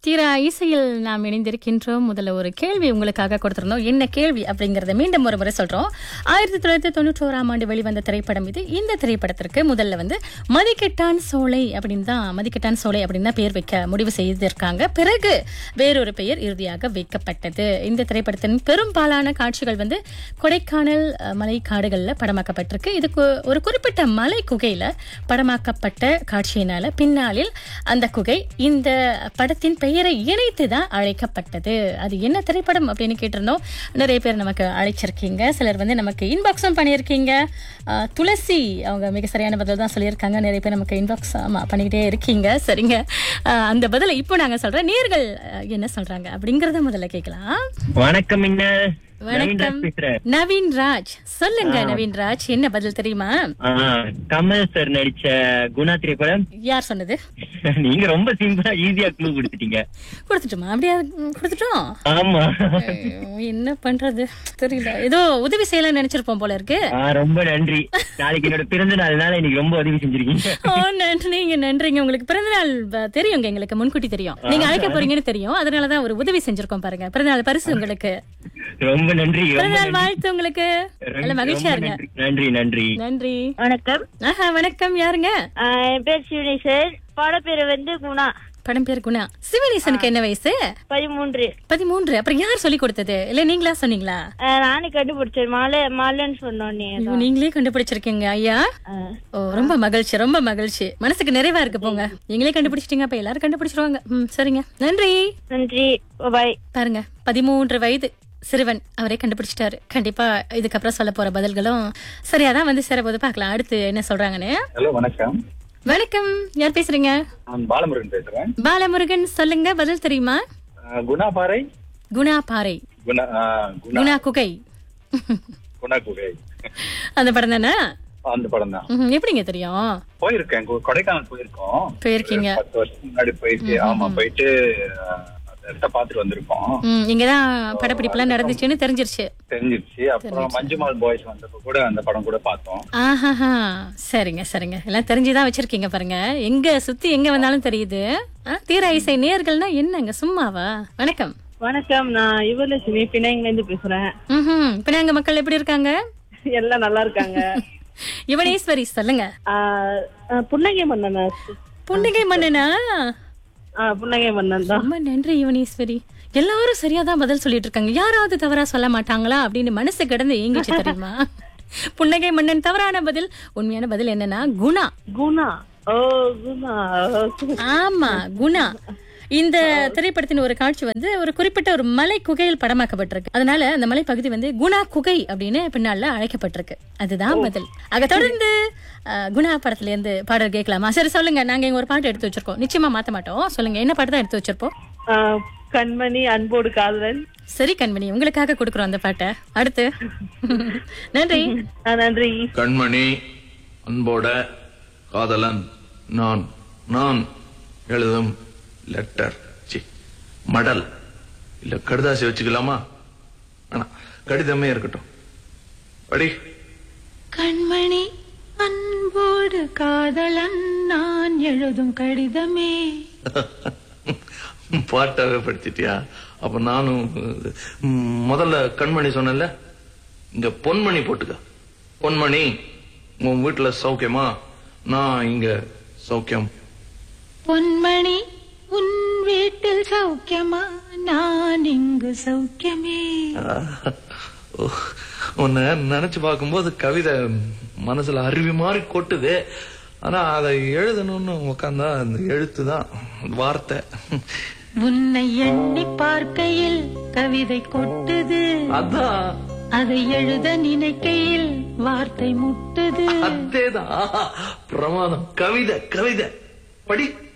தீரா இசையில் நாம் இணைந்திருக்கின்றோம் முதல்ல ஒரு கேள்வி உங்களுக்காக கொடுத்திருந்தோம் என்ன கேள்வி அப்படிங்கறத மீண்டும் ஒரு முறை சொல்றோம் ஆயிரத்தி தொள்ளாயிரத்தி தொண்ணூற்றி ஓராம் ஆண்டு வெளிவந்த திரைப்படம் இது இந்த திரைப்படத்திற்கு முதல்ல வந்து மதிக்கெட்டான் சோலை அப்படின்னு தான் மதிக்கெட்டான் சோலை அப்படின்னு தான் பேர் வைக்க முடிவு செய்திருக்காங்க பிறகு வேறொரு பெயர் இறுதியாக வைக்கப்பட்டது இந்த திரைப்படத்தின் பெரும்பாலான காட்சிகள் வந்து கொடைக்கானல் அஹ், மலை காடுகள்ல படமாக்கப்பட்டிருக்கு இதுக்கு ஒரு குறிப்பிட்ட மலை குகையில படமாக்கப்பட்ட காட்சியினால பின்னாளில் அந்த குகை இந்த படத்தின் பெயரை இணைத்து தான் அழைக்கப்பட்டது அது என்ன திரைப்படம் அப்படின்னு கேட்டிருந்தோம் நிறைய பேர் நமக்கு அழைச்சிருக்கீங்க சிலர் வந்து நமக்கு இன்பாக்ஸும் பண்ணியிருக்கீங்க அஹ், துளசி அவங்க மிக சரியான பதில் தான் சொல்லியிருக்காங்க நிறைய பேர் நமக்கு இன்பாக்ஸ் ஆமா பண்ணிக்கிட்டே இருக்கீங்க சரிங்க அஹ், அந்த பதிலை இப்போ நாங்க சொல்றோம் நேர்கள் அஹ், என்ன சொல்றாங்க அப்படிங்கறத முதல்ல கேட்கலாம் வணக்கம் என்ன வணக்கம் பேசுறேன் நவீன் ராஜ் சொல்லுங்க நவீன் ராஜ் என்ன பதில் தெரியுமா ஆ, கமல் சார் நடிச்ச குணா திரைப்படம் யார் சொன்னது நீங்க ரொம்ப சிம்பிளா ஈஸியா க்ளூ கொடுத்துட்டீங்க கொடுத்துட்டோமா அப்படியா ம், கொடுத்துட்டோம் ஆமா ஐயோ, என்ன பண்றது தெரியல ஏதோ உதவி செய்யலாம்னு நினைச்சிருப்போம் போல இருக்கு ஆ, ரொம்ப நன்றி நாளைக்கு என்னோட பிறந்த நாள்னால இன்னைக்கு ரொம்ப உதவி செஞ்சிருக்கீங்க ஓ நன்றிங்க நன்றிங்க உங்களுக்கு பிறந்தநாள் ப- தெரியுங்க எங்களுக்கு முன்கூட்டி தெரியும் நீங்க அழைக்க போறீங்கன்னு தெரியும் அதனாலதான் ஒரு உதவி செஞ்சிருக்கோம் பாருங்க பிறந்தநாள் பரிசு உங்களுக்கு ரொம்ப நன்றி ரொம்ப பிறந்தநாள் நன்றி. வாழ்த்து உங்களுக்கு நல்ல மகிழ்ச்சியா ரொம்ப இருங்க நன்றி, நன்றி நன்றி நன்றி வணக்கம் ஆஹா வணக்கம் யாருங்க ஆஹ் என் பேர் சிவனி சார் பாட பேரு வந்து குணா படம் பேர் குணா சிவனேசனுக்கு என்ன வயசு பதிமூன்று பதிமூன்று அப்புறம் யார் சொல்லி கொடுத்தது இல்ல நீங்களா சொன்னீங்களா ஆஹ் நானே கண்டுபிடிச்சேன் மாலை மாலைன்னு சொன்னோன்னே ஐயோ, நீங்களே கண்டுபிடிச்சிருக்கீங்க ஐயா ஆஹ் ஓ ரொம்ப மகிழ்ச்சி ரொம்ப மகிழ்ச்சி மனசுக்கு நிறைவா இருக்கு போங்க நீங்களே கண்டுபிடிச்சிட்டீங்க அப்ப எல்லாரும் கண்டுபிடிச்சிருவாங்க ம் சரிங்க நன்றி நன்றி பாய் பாருங்க பதிமூன்று வயது சிறுவன் அவரே கண்டுபிடிச்சிட்டாரு கண்டிப்பா இதுக்கப்புறம் சொல்ல போற பதில்களும் சரியாதான் வந்து சேரப்போது பார்க்கலாம் அடுத்து என்ன சொல்றாங்கன்னு ஹலோ வணக்கம் வணக்கம் யார் பேசுறீங்க நான் பாலமுருகன் பேசுறேன் பாலமுருகன் சொல்லுங்க பதில் தெரியுமா அஹ் குணா பாறை குணா பாறை குணா அஹ் குணா குணா குகை குணா குகை அந்த படம் தானே அந்த படம் தான் ம்ஹும். எப்படிங்க தெரியும் போயிருக்கேன் கொ- கொடைக்கானல் போயிருக்கோம் போயிருக்கீங்க ஒரு பத்து வருஷம் முன்னாடி போயிட்டு ஆமா போயிட்டு அஹ், அந்த இடத்த பாத்துட்டு வந்திருக்கோம் ம் இங்கதான் படப்பிடிப்புலாம் நடந்துச்சுன்னு தெரிஞ்சிருச்சு தெரிஞ்சிருச்சு அப்புறம் மஞ்சுமால் பாய்ஸ் வந்தப்ப கூட அந்த படம் கூட பார்த்தோம் ஆஹாஹா சரிங்க சரிங்க எல்லாம் தெரிஞ்சுதான் வச்சிருக்கீங்க பாருங்க எங்க சுத்தி எங்க வந்தாலும் தெரியுது ஆ, தீர இசை நேர்கள்னா என்னங்க சும்மாவா வணக்கம் வணக்கம் நான் யுவலட்சுமி பிணைங்கல இருந்து பேசுறேன் ம் இப்ப நாங்க மக்கள் எப்படி இருக்காங்க எல்லாம் நல்லா இருக்காங்க யுவனேஸ்வரி சொல்லுங்க ஆஹ் ஆஹ் புன்னகை மன்னன் புன்னகை மன்னனா ஆஹ் புன்னகை மன்னன் தான் ரொம்ப நன்றி யுவனேஸ்வரி எல்லாரும் சரியாதான் பதில் சொல்லிட்டு இருக்காங்க யாராவது தவறா சொல்ல மாட்டாங்களா அப்படின்னு மனசு கிடந்து ஏங்கிச்சு தெரியுமா புன்னகை மன்னன் தவறான பதில் உண்மையான பதில் என்னன்னா குணா குணா ஓ குணா ஆமா குணா இந்த திரைப்படத்தின் ஒரு காட்சி வந்து ஒரு குறிப்பிட்ட ஒரு மலை குகையில் படமாக்கப்பட்டிருக்கு அதனால அந்த மலை பகுதி வந்து குணா குகை அப்படின்னு பின்னால அழைக்கப்பட்டிருக்கு அதுதான் பதில் ஆக தொடர்ந்து அஹ், குணா படத்துல இருந்து பாடல் கேட்கலாமா சரி சொல்லுங்க நாங்க இங்க ஒரு பாட்டு எடுத்து வச்சிருக்கோம் நிச்சயமா மாத்த மாட்டோம் சொல்லுங்க என்ன பாட்டு தான் எடுத்து வச்சிருப்போம் ஆஹ் கண்மணி அன்போடு காதலன் சரி கண்மணி உங்களுக்காக கொடுக்குறோம் அந்த பாட்டை அடுத்து நன்றி ஆஹ் நன்றி கண்மணி அன்போட காதலன் நான் நான் எழுதும் லெட்டர் சி மடல் இல்ல கடுதாசி வச்சுக்கலாமா ஆனா கடிதமே இருக்கட்டும் படி கண்மணி அன்போடு காதலன் நான் எழுதும் கடிதமே பாட்டாவே படிச்சிட்டியா அப்ப நானும் ம், முதல்ல கண்மணி சொன்னேன்ல இங்க பொன்மணி போட்டுக்க பொன்மணி உன் வீட்டுல சௌக்கியமா நான் இங்க சௌக்கியம் பொன்மணி உன் வீட்டில் சௌக்கியமா நான் இங்கு சௌக்கியமே ஓ, உன்னை நினைச்சு பார்க்கும்போது கவிதை மனசுல அருவி மாதிரி கொட்டுது ஆனா அதை எழுதணும்னு உக்காந்தா அந்த எழுத்து தான் வார்த்தை உன்னை எண்ணி பார்க்கையில் கவிதை கொட்டுது அதான் அதை எழுத நினைக்கையில் வார்த்தை முட்டுது அதேதான் பிரமாதம் கவிதை கவிதை படி